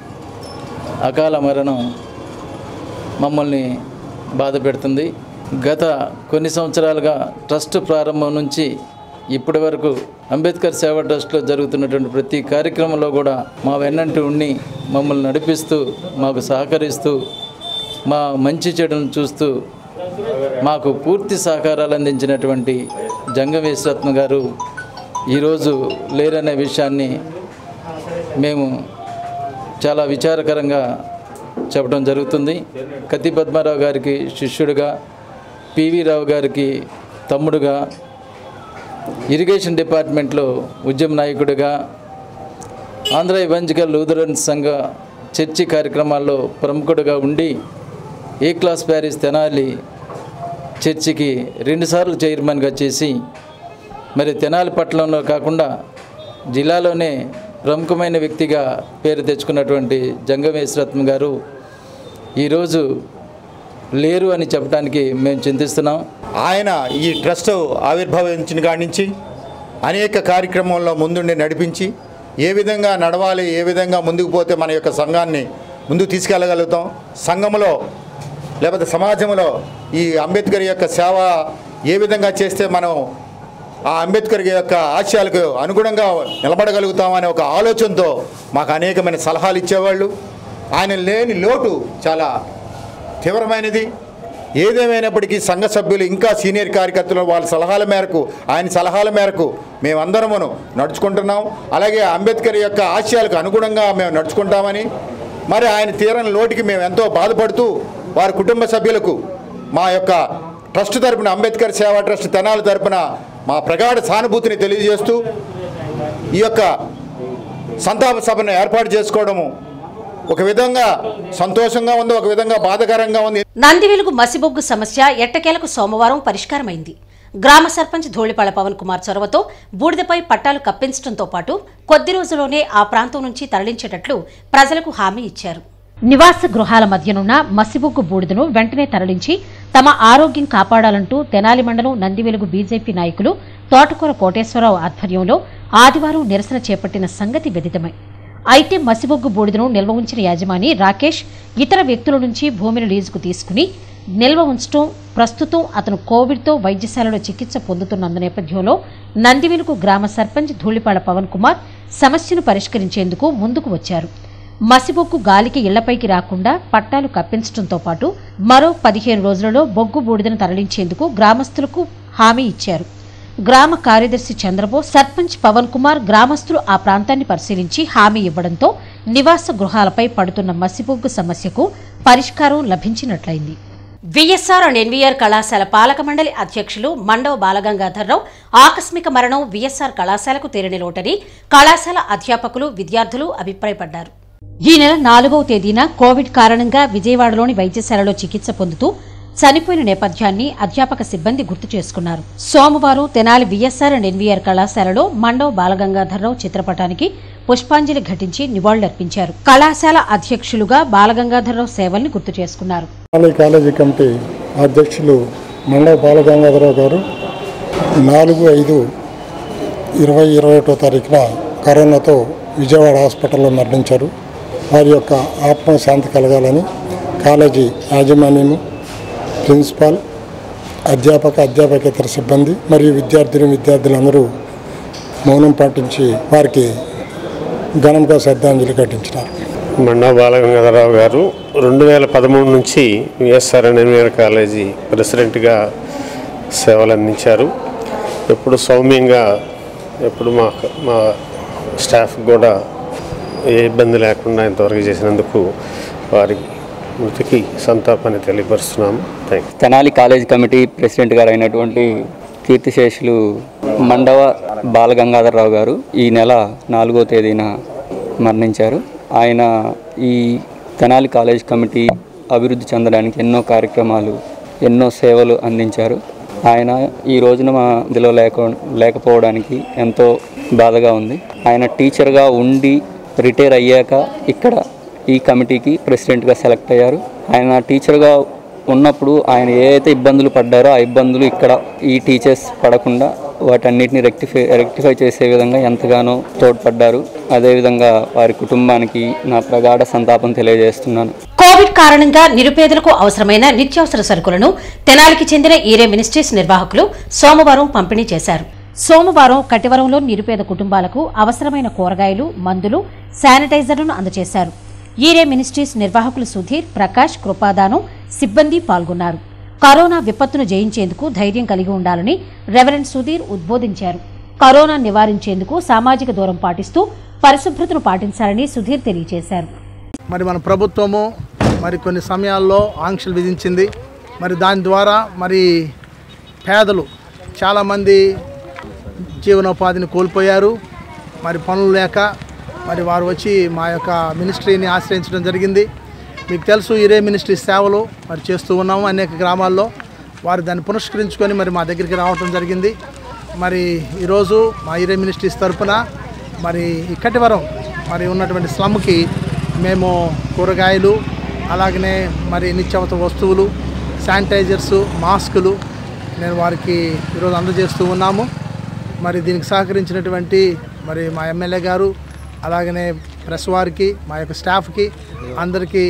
అకాల మరణం మమ్మల్ని బాధ పెడుతుంది గత కొన్ని సంవత్సరాలుగా ట్రస్ట్ ప్రారంభం నుంచి ఇప్పటి వరకు అంబేద్కర్ సేవా ట్రస్ట్లో జరుగుతున్నటువంటి ప్రతి కార్యక్రమంలో కూడా మా వెన్నంటి ఉండి మమ్మల్ని నడిపిస్తూ మాకు సహకరిస్తూ మా మంచి చెడును చూస్తూ మాకు పూర్తి సహకారాలు అందించినటువంటి జంగమేశ్వరత్న గారు ఈరోజు లేరనే విషయాన్ని మేము చాలా విచారకరంగా చెప్పడం జరుగుతుంది కత్తి పద్మారావు గారికి శిష్యుడిగా పివి రావు గారికి తమ్ముడుగా ఇరిగేషన్ డిపార్ట్మెంట్లో ఉద్యమ నాయకుడిగా ఆంధ్ర ఇవాంజికల్ లూథరన్ సంఘ చర్చి కార్యక్రమాల్లో ప్రముఖుడిగా ఉండి ఏ క్లాస్ ప్యారిస్ తెనాలి చర్చికి రెండుసార్లు చైర్మన్గా చేసి మరి తెనాలి పట్టణంలో కాకుండా జిల్లాలోనే ప్రముఖమైన వ్యక్తిగా పేరు తెచ్చుకున్నటువంటి జంగమేశ్వరత్నం గారు ఈరోజు లేరు అని చెప్పడానికి మేము చింతిస్తున్నాం ఆయన ఈ ట్రస్ట్ ఆవిర్భవించిన కాడి నుంచి అనేక కార్యక్రమంలో ముందుండి నడిపించి ఏ విధంగా నడవాలి ఏ విధంగా ముందుకు పోతే మన యొక్క సంఘాన్ని ముందుకు తీసుకెళ్ళగలుగుతాం సంఘంలో లేకపోతే సమాజంలో ఈ అంబేద్కర్ యొక్క సేవ ఏ విధంగా చేస్తే మనం ఆ అంబేద్కర్ యొక్క ఆశయాలకు అనుగుణంగా నిలబడగలుగుతాం అనే ఒక ఆలోచనతో మాకు అనేకమైన సలహాలు ఇచ్చేవాళ్ళు ఆయన లేని లోటు చాలా తీవ్రమైనది ఏదేమైనప్పటికీ సంఘ సభ్యులు ఇంకా సీనియర్ కార్యకర్తలు వాళ్ళ సలహాల మేరకు ఆయన సలహాల మేరకు మేమందరమును నడుచుకుంటున్నాం అలాగే అంబేద్కర్ యొక్క ఆశయాలకు అనుగుణంగా మేము నడుచుకుంటామని మరి ఆయన తీరని లోటుకి మేము ఎంతో బాధపడుతూ వారి కుటుంబ సభ్యులకు మా యొక్క ట్రస్ట్ తరపున అంబేద్కర్ సేవా ట్రస్ట్ తెనాలి తరపున మా ప్రగాఢ సానుభూతిని తెలియజేస్తూ ఈ యొక్క సంతాప సభను ఏర్పాటు చేసుకోవడము ఒక విధంగా సంతోషంగా ఉంది ఒక విధంగా బాధకరంగా ఉంది నందివెలుగు మసిబొగ్గు సమస్య ఎట్టకేలకు సోమవారం పరిష్కారమైంది గ్రామ సర్పంచ్ ధూళిపాళ పవన్ కుమార్ చొరవతో బూడిదపై పట్టాలు కప్పించడంతో పాటు కొద్ది రోజుల్లోనే ఆ ప్రాంతం నుంచి తరలించేటట్లు ప్రజలకు హామీ ఇచ్చారు నివాస గృహాల మధ్యనున్న మసిబొగ్గు బూడిదను వెంటనే తరలించి తమ ఆరోగ్యం కాపాడాలంటూ తెనాలి మండలం నందివెలుగు బీజేపీ నాయకులు తోటకూర కోటేశ్వరరావు ఆధ్వర్యంలో ఆదివారం నిరసన చేపట్టిన సంగతి విదితమై అయితే మసిబొగ్గు బూడిదను నిల్వ ఉంచిన యాజమాని రాకేష్ ఇతర వ్యక్తుల నుంచి భూమిని లీజుకు తీసుకుని నిల్వ ఉంచడం ప్రస్తుతం అతను కోవిడ్తో వైద్యశాలలో చికిత్స పొందుతున్నందు నేపథ్యంలో నందివెలుగు గ్రామ సర్పంచ్ ధూళిపాళ పవన్ కుమార్ సమస్యను పరిష్కరించేందుకు ముందుకు వచ్చారు మసిబొగ్గు గాలికి ఇళ్లపైకి రాకుండా పట్టాలు కప్పించడంతో పాటు మరో పదిహేను రోజులలో బొగ్గు బూడిదను తరలించేందుకు గ్రామస్తులకు హామీ ఇచ్చారు గ్రామ కార్యదర్శి చంద్రబోస్ సర్పంచ్ పవన్ కుమార్ గ్రామస్తులు ఆ ప్రాంతాన్ని పరిశీలించి హామీ ఇవ్వడంతో నివాస గృహాలపై పడుతున్న మసిబొగ్గు సమస్యకు పరిష్కారం లభించినట్లయింది విఎస్ఆర్ అండ్ ఎన్వీఆర్ కళాశాల పాలక మండలి అధ్యక్షులు మండవ బాలగంగాధర్రావు ఆకస్మిక మరణం విఎస్ఆర్ కళాశాలకు తీరని లోటని కళాశాల అధ్యాపకులు విద్యార్థులు అభిప్రాయపడ్డారు ఈ నెల నాలుగవ తేదీన కోవిడ్ కారణంగా విజయవాడలోని వైద్యశాలలో చికిత్స పొందుతూ చనిపోయిన నేపథ్యాన్ని అధ్యాపక సిబ్బంది గుర్తు చేసుకున్నారు సోమవారం తెనాలి విఎస్ఆర్ అండ్ ఎన్వీఆర్ కళాశాలలో మండవ బాలగంగాధర్రావు చిత్రపటానికి పుష్పాంజలి ఘటించి నివాళులర్పించారు కళాశాల అధ్యక్షులుగా బాలగంగాధర్రావు సేవల్ని గుర్తు చేసుకున్నారు కాలేజీ కాలేజీ కమిటీ అధ్యక్షులు మండవ బాలగంగాధరరావు గారు నాలుగు ఐదు ఇరవై ఇరవై ఒకటో తారీఖున కరోనాతో విజయవాడ హాస్పిటల్లో మరణించారు వారి యొక్క ఆత్మ శాంతి కలగాలని కాలేజీ యాజమాన్యము ప్రిన్సిపాల్ అధ్యాపక అధ్యాపకేతర సిబ్బంది మరియు విద్యార్థులు విద్యార్థులందరూ మౌనం పాటించి వారికి ఘనంగా శ్రద్ధాంజలి ఘటించినారు మండా బాలగంగాధరరావు గారు రెండు వేల పదమూడు నుంచి విఎస్ఆర్ ఎన్ఎన్ఆర్ కాలేజీ ప్రెసిడెంట్గా సేవలు అందించారు ఎప్పుడు సౌమ్యంగా ఎప్పుడు మా మా స్టాఫ్ కూడా ఏ ఇబ్బంది లేకుండా ఇంతవరకు చేసినందుకు వారి మృతికి సంతాపాన్ని తెలియపరుస్తున్నాము thank Tenali college committee president garu అయినటువంటి కీర్తిశేషులు మండవ బాలగంగాధరరావు గారు ఈ నెల నాలుగో తేదీన మరణించారు ఆయన ఈ తెనాలి కాలేజ్ కమిటీ అభివృద్ధి చెందడానికి ఎన్నో కార్యక్రమాలు ఎన్నో సేవలు అందించారు ఆయన ఈ రోజున మా ఇందులో లేక లేకపోవడానికి ఎంతో బాధగా ఉంది ఆయన టీచర్గా ఉండి రిటైర్ అయ్యాక ఇక్కడ ఈ కమిటీకి ప్రెసిడెంట్గా సెలెక్ట్ అయ్యారు ఆయన టీచర్గా ఉన్నప్పుడు ఆయన ఏ అయితే ఇబ్బందులు పడ్డారో ఆ ఇబ్బందులు ఇక్కడ ఈ టీచర్స్ పడకుండా వాటన్నిటిని రెక్టిఫై రెక్టిఫై చేసే విధంగా ఎంతగానో తోడ్పడ్డారు అదేవిధంగా వారి కుటుంబానికి నా ప్రగాఢ సంతాపం తెలియజేస్తున్నాను కోవిడ్ కారణంగా నిరుపేదలకు అవసరమైన నిత్యావసర సరుకులను తెనాలికి చెందిన ఈరే మినిస్ట్రీస్ నిర్వాహకులు సోమవారం పంపిణీ చేశారు సోమవారం కటివరంలో నిరుపేద కుటుంబాలకు అవసరమైన కూరగాయలు మందులు శానిటైజర్లను అందజేశారు ఈరే మినిస్ట్రీస్ నిర్వాహకులు సుధీర్ ప్రకాష్ కృపాదానం సిబ్బంది పాల్గొన్నారు కరోనా విపత్తును జయించేందుకు ధైర్యం కలిగి ఉండాలని రెవరెండ్ సుధీర్ ఉద్బోధించారు కరోనా నివారించేందుకు సామాజిక దూరం పాటిస్తూ పరిశుభ్రతను పాటించాలని సుధీర్ తెలియజేశారు మరి మన ప్రభుత్వము మరి కొన్ని సమయాల్లో ఆంక్షలు విధించింది మరి దాని ద్వారా మరి పేదలు చాలామంది జీవనోపాధిని కోల్పోయారు మరి పనులు లేక మరి వారు వచ్చి మా యొక్క మినిస్ట్రీని ఆశ్రయించడం జరిగింది మీకు తెలుసు ఇరే మినిస్ట్రీ సేవలు మరి చేస్తూ ఉన్నాము అనేక గ్రామాల్లో వారు దాన్ని పురస్కరించుకొని మరి మా దగ్గరికి రావడం జరిగింది మరి ఈరోజు మా ఇరే మినిస్ట్రీస్ తరపున మరి ఈ కటివరం మరి ఉన్నటువంటి స్లమ్కి మేము కూరగాయలు అలాగనే మరి నిత్యావసర వస్తువులు శానిటైజర్సు మాస్కులు నేను వారికి ఈరోజు అందజేస్తూ ఉన్నాము మరి దీనికి సహకరించినటువంటి మరి మా ఎమ్మెల్యే గారు అలాగనే ప్రెస్ వారికి మా యొక్క స్టాఫ్కి అందరికీ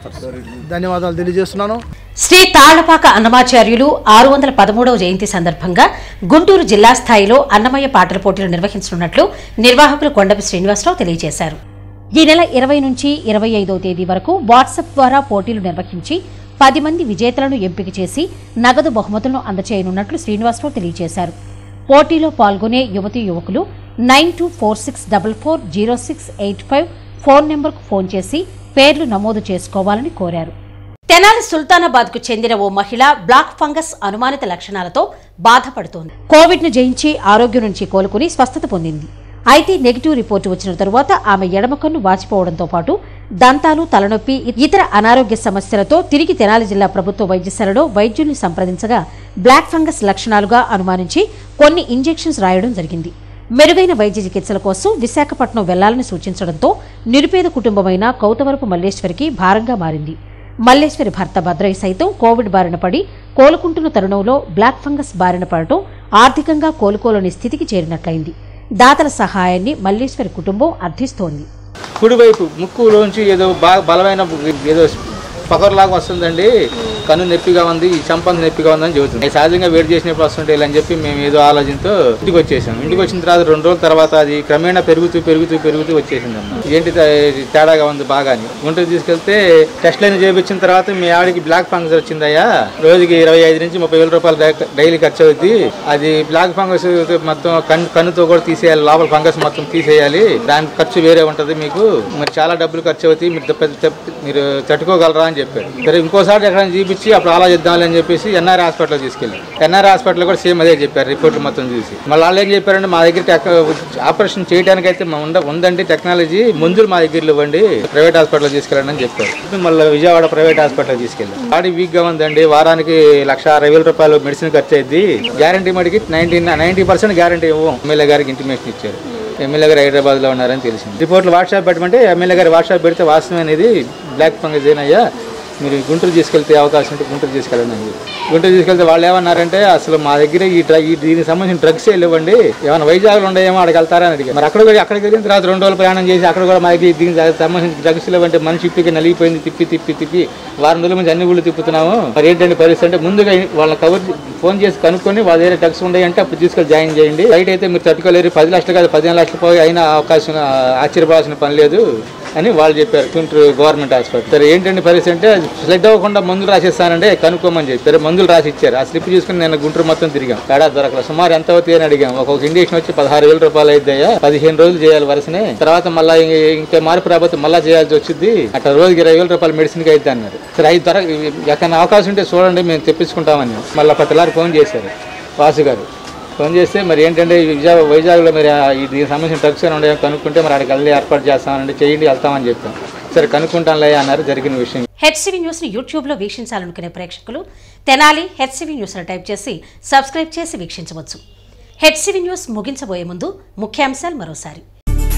ధన్యవాదాలు తెలియజేస్తున్నాను శ్రీ తాళ్లపాక అన్నమాచార్యులు ఆరు వందల పదమూడవ జయంతి సందర్భంగా గుంటూరు జిల్లా స్థాయిలో అన్నమయ్య పాటల పోటీలు నిర్వహించనున్నట్లు నిర్వాహకులు కొండపి శ్రీనివాసరావు తెలియజేశారు ఈ నెల ఇరవై నుంచి ఇరవై ఐదవ తేదీ వరకు వాట్సాప్ ద్వారా పోటీలు నిర్వహించి పది మంది విజేతలను ఎంపిక చేసి నగదు బహుమతులను అందచేయనున్నట్లు శ్రీనివాసరావు తెలియజేశారు పోటీలో పాల్గొనే యువతీ యువకులు nine two four six double four zero six eight five phone నెంబర్కు ఫోన్ చేసి పేర్లు నమోదు చేసుకోవాలని కోరారు తెనాలి సుల్తానాబాద్ కు చెందిన ఓ మహిళ బ్లాక్ ఫంగస్ అనుమానిత లక్షణాలతో బాధపడుతోంది కోవిడ్ ను జయించి ఆరోగ్యం నుంచి కోలుకుని స్వస్థత పొందింది అయితే నెగిటివ్ రిపోర్టు వచ్చిన తరువాత ఆమె ఎడమ కన్ను వాచిపోవడంతో పాటు దంతాలు తలనొప్పి ఇతర అనారోగ్య సమస్యలతో తిరిగి తెనాలి జిల్లా ప్రభుత్వ వైద్యశాలలో వైద్యుల్ని సంప్రదించగా బ్లాక్ ఫంగస్ లక్షణాలుగా అనుమానించి కొన్ని ఇంజెక్షన్స్ రాయడం జరిగింది మెరుగైన వైద్య చికిత్సల కోసం విశాఖపట్నం వెళ్లాలని సూచించడంతో నిరుపేద కుటుంబమైన కౌతవరపు మల్లేశ్వరికి భారంగా మారింది మల్లేశ్వరి భర్త భద్రయ్య సైతం కోవిడ్ బారిన పడి కోలుకుంటున్న తరుణంలో బ్లాక్ ఫంగస్ బారిన పడటం ఆర్థికంగా కోలుకోలేని స్థితికి చేరినట్లయింది దాతల సహాయాన్ని మల్లేశ్వరి కుటుంబం అర్థిస్తోంది కుడివైపు ముక్కులోంచి ఏదో బాగా బలమైన ఏదో పకర్లాగా వస్తుందండి కన్ను నొప్పిగా ఉంది ఈ చంపంత నొప్పిగా ఉందని చెబుతుంది సహజంగా వేడి చేసినప్పుడు వస్తుంటాయి అని చెప్పి మేము ఏదో ఆలోచనతో ఇంటికి వచ్చేసాం ఇంటికి వచ్చిన తర్వాత రెండు రోజుల తర్వాత అది క్రమేణా పెరుగుతూ పెరుగుతూ పెరుగుతూ వచ్చేసింది అన్న ఏంటి తే- తేడాగా ఉంది బాగా అని గుంటూరు తీసుకెళ్తే టెస్ట్లైన్ చేయించిన తర్వాత మీ ఆవిడకి బ్లాక్ ఫంగస్ వచ్చిందయ్యా రోజుకి ఇరవై ఐదు నుంచి ముప్పై వేల రూపాయలు డై- డైలీ ఖర్చు అవుద్ది అది బ్లాక్ ఫంగస్ మొత్తం కన్ను కన్నుతో కూడా తీసేయాలి లోపల ఫంగస్ మొత్తం తీసేయాలి దాని ఖర్చు వేరే ఉంటది మీకు మరి చాలా డబ్బులు ఖర్చు అవుతాయి మీరు తప్ప- తప్ప- మీరు తట్టుకోగలరా అని చెప్పారు సరే ఇంకోసారి ఎక్కడైనా చూపించి అప్పుడు ఆలోచిద్దామని అని చెప్పేసి ఎన్ఆర్ హాస్పిటల్ తీసుకెళ్ళి ఎన్ఆర్ హాస్పిటల్ కూడా సేమ్ అదే చెప్పారు రిపోర్ట్లు మొత్తం చూసి మళ్ళీ వాళ్ళు ఏం చెప్పారంటే మా దగ్గర టెక్ ఆపరేషన్ చేయడానికి అయితే మా ఉండ ఉందండి టెక్నాలజీ మందులు మా దగ్గర ఇవ్వండి ప్రైవేట్ హాస్పిటల్ తీసుకెళ్ళండి అని చెప్పారు మళ్ళీ విజయవాడ ప్రైవేట్ హాస్పిటల్ తీసుకెళ్ళి బాడీ వీక్ గా ఉందండి వారానికి లక్ష అరవై వేల రూపాయలు మెడిసిన్ ఖర్చు అయింది గ్యారంటీ మటుకి నైన్టీ నైన్టీ పర్సెంట్ గ్యారంటీ ఇవ్వం ఎమ్మెల్యే గారికి ఇంటిమేషన్ ఇచ్చారు ఎమ్మెల్యే గారు హైదరాబాద్ లో ఉన్నారని తెలిసింది రిపోర్ట్లు వాట్సాప్ పెట్టమంటే ఎమ్మెల్యే గారు వాట్సాప్ పెడితే వాస్తవం అనేది బ్లాక్ ఫంగస్ ఏనయ్యా మీరు గుంటూరు తీసుకెళ్తే అవకాశం ఉంటే గుంటూరు తీసుకెళ్ళండి అని చెప్పి. గుంటూరు తీసుకెళ్తే వాళ్ళు ఏమన్నారంటే అసలు మా దగ్గర ఈ డ్రగ్ ఈ దీనికి సంబంధించిన డ్రగ్స్ ఇవ్వండి ఏమైనా వైజాగ్లో ఉండేమో అక్కడికి వెళ్తారా అని అడిగారు మరి అక్కడ కూడా అక్కడికి వెళ్ళిన తర్వాత రెండు రోజులు ప్రయాణం చేసి అక్కడ కూడా మా దగ్గర దీనికి సంబంధించిన డ్రగ్స్ ఇవ్వంటే మనిషి ఇప్పటికి నలిగిపోయింది తిప్పి తిప్పి తిప్పి వారం రోజుల నుంచి అన్ని ఊళ్ళు తిప్పుతున్నాము మరి ఏంటంటే పరిస్థితి అంటే ముందుగా వాళ్ళ కవర్ ఫోన్ చేసి కనుక్కొని వాళ్ళ దగ్గర డ్రగ్స్ ఉన్నాయి అంటే అప్పుడు తీసుకెళ్ళి జాయిన్ చేయండి బయట అయితే మీరు తట్టుకోలేరు పది లక్షలు కాదు పదిహేను లక్షలు పోయి అయినా అవకాశం ఆ, ఆశ్చర్యపోవాల్సిన పని లేదు అని వాళ్ళు చెప్పారు గుంటూరు గవర్నమెంట్ హాస్పిటల్ సరే ఏంటంటే పరిస్థితి అంటే సెలెక్ట్ అవ్వకుండా మందులు రాసిస్తానంటే కనుక్కోమని చెప్పారు మందులు రాసి ఇచ్చారు ఆ స్లిప్ చూసుకుని నేను గుంటూరు మొత్తం తిరిగాం తేడా దొరకల సుమారు ఎంత అవుతాయి అని అడిగాం ఒక్కొక్క ఇండియేషన్ వచ్చి పదహారు వేల రూపాయలు అయిద్దయ్యా పదిహేను రోజులు చేయాలి వరుసనే తర్వాత మళ్ళీ ఇంకా మార్పు రాబోతే మళ్ళీ చేయాల్సి వచ్చింది అట్లా రోజుకి ఇరవై వేల రూపాయలు మెడిసిన్కి అయితే అన్నారు సరే అవి దొరక ఎక్కడ అవకాశం ఉంటే చూడండి మేము తెప్పించుకుంటామని మళ్ళీ పత్తలారు ఫోన్ చేశారు వాసు గారు ఫోన్ చేస్తే మరి ఏంటంటే ఈ విజయ వైజాగ్లో మరి ఆ ఈ దీనికి సంబంధించిన డ్రగ్స్ అని ఉన్నాయో కనుక్కుంటే మరి అక్కడికి వెళ్ళి ఏర్పాటు చేస్తామంటే చేయండి వెళ్తామని చెప్పాం సరే కనుక్కుంటాంలే అన్నారు జరిగిన విషయం హెచ్సివి న్యూస్ ని యూట్యూబ్ లో వీక్షించాలనుకునే ప్రేక్షకులు తెనాలి హెచ్సివి న్యూస్ ని టైప్ చేసి సబ్స్క్రైబ్ చేసి వీక్షించవచ్చు హెచ్సివి న్యూస్ ముగించబోయే ముందు ముఖ్యాంశాలు మరోసారి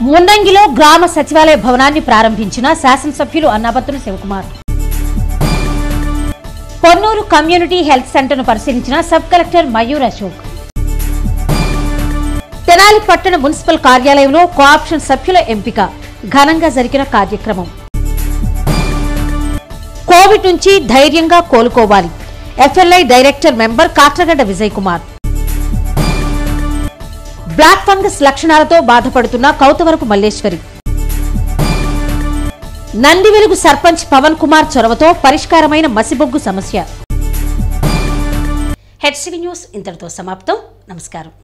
ముందంగిలో గ్రామ సచివాలయ భవనాన్ని ప్రారంభించిన శాసనసభ్యులు అన్నాబత్తుల శివకుమార్ పొన్నూరు కమ్యూనిటీ హెల్త్ సెంటర్ను పరిశీలించిన సబ్ కలెక్టర్ మయూర్ అశోక్ తెనాలి పట్టణ మున్సిపల్ కార్యాలయంలో కోఆప్షన్ సభ్యుల ఎంపిక ఘనంగా జరిగిన కార్యక్రమం కోవిడ్ నుంచి ధైర్యంగా కోలుకోవాలి FLI director member Katragadda Vijay Kumar black fungus లక్షణాలతో బాధపడుతున్న కౌతవరపు మల్లేశ్వరి నంది వెలుగు సర్పంచ్ పవన్ కుమార్ చొరవతో పరిష్కారమైన మసిబొగ్గు సమస్య హెచ్సివి న్యూస్ ఇంతటితో సమాప్తం నమస్కారం